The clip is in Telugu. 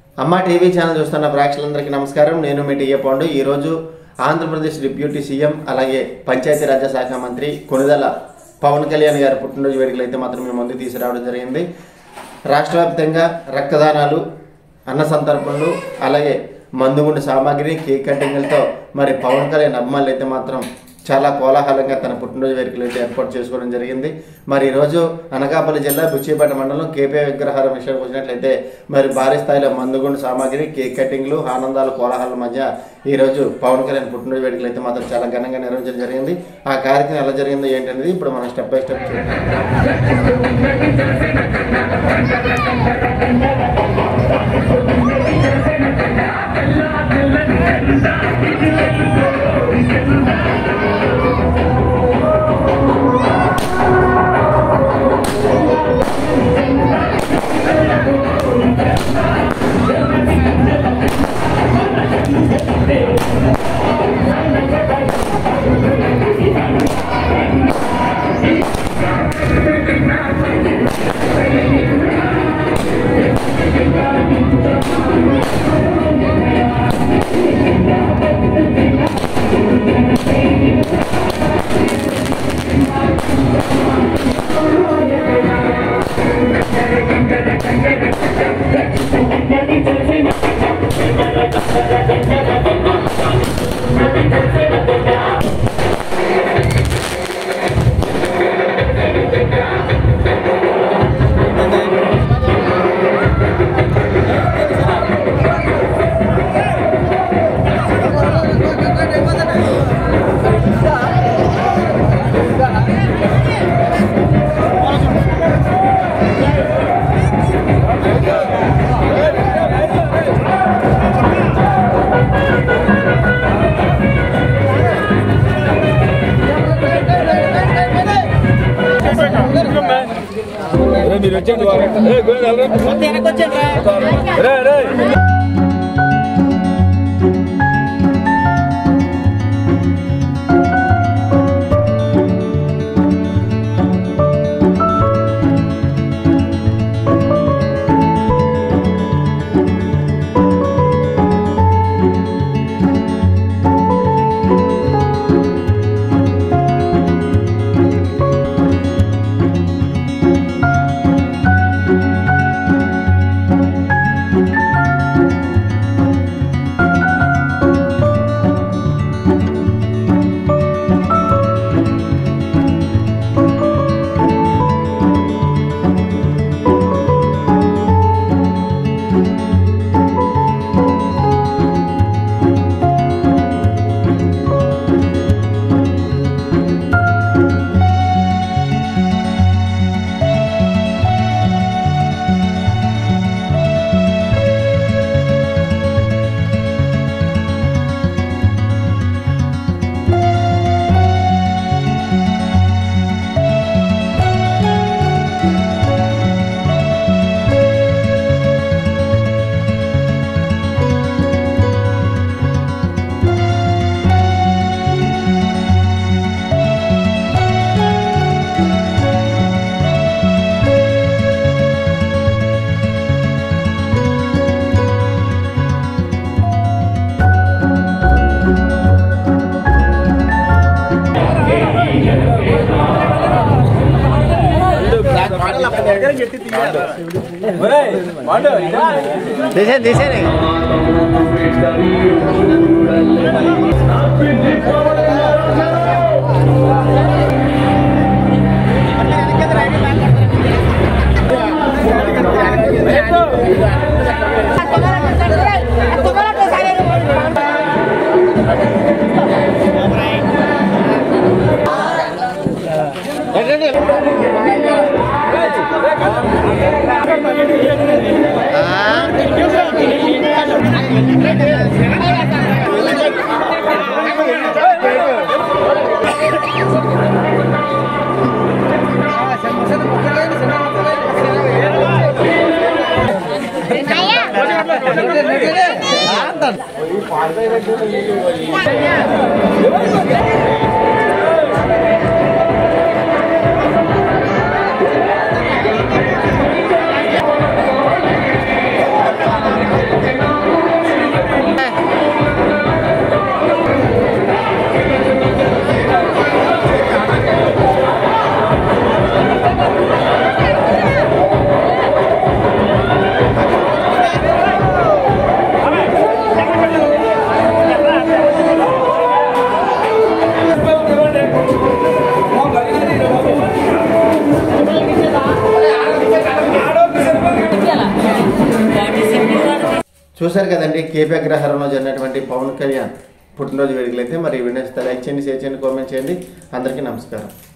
అమ్మ టీవీ ఛానల్ చూస్తున్న ప్రేక్షకులందరికీ నమస్కారం నేను మీ టీఏ పాండు ఈరోజు ఆంధ్రప్రదేశ్ డిప్యూటీ సీఎం అలాగే పంచాయతీరాజ్ శాఖ మంత్రి కొనిదల పవన్ కళ్యాణ్ గారి పుట్టినరోజు వేడుకలు అయితే మాత్రం మేము ముందుకు తీసుకురావడం జరిగింది రాష్ట్ర వ్యాప్తంగా రక్తదానాలు అన్న సంతర్పణలు అలాగే మందుగుండు సామాగ్రి కేక్ కటింగ్లతో మరి పవన్ కళ్యాణ్ అభిమానులు అయితే మాత్రం చాలా కోలాహలంగా తన పుట్టినరోజు వేడుకలు అయితే ఏర్పాటు చేసుకోవడం జరిగింది మరి ఈరోజు అనకాపల్లి జిల్లా బుచ్చిపేట మండలం కేపీ విగ్రహారం విషయానికి వచ్చినట్లయితే మరి భారీ స్థాయిలో మందుగుండు సామాగ్రి కేక్ కటింగ్లు ఆనందాలు కోలాహలం మధ్య ఈరోజు పవన్ కళ్యాణ్ పుట్టినరోజు వేడుకలు అయితే మాత్రం చాలా ఘనంగా నిర్వహించడం జరిగింది ఆ కార్యక్రమం ఎలా జరిగిందో ఏంటనేది ఇప్పుడు మనం స్టెప్ బై స్టెప్ చూద్దాం మీరు వచ్చేయండి రే గోవింద్ రే రే తీసేయండి తీసేయండి Thank చూశారు కదండి కేపీ అగ్రహారంలో జరిగినటువంటి పవన్ కళ్యాణ్ పుట్టినరోజు వేడుకలు అయితే మరి ఈ వీడియో లైక్ చేయండి షేర్ చేయండి కామెంట్ చేయండి అందరికీ నమస్కారం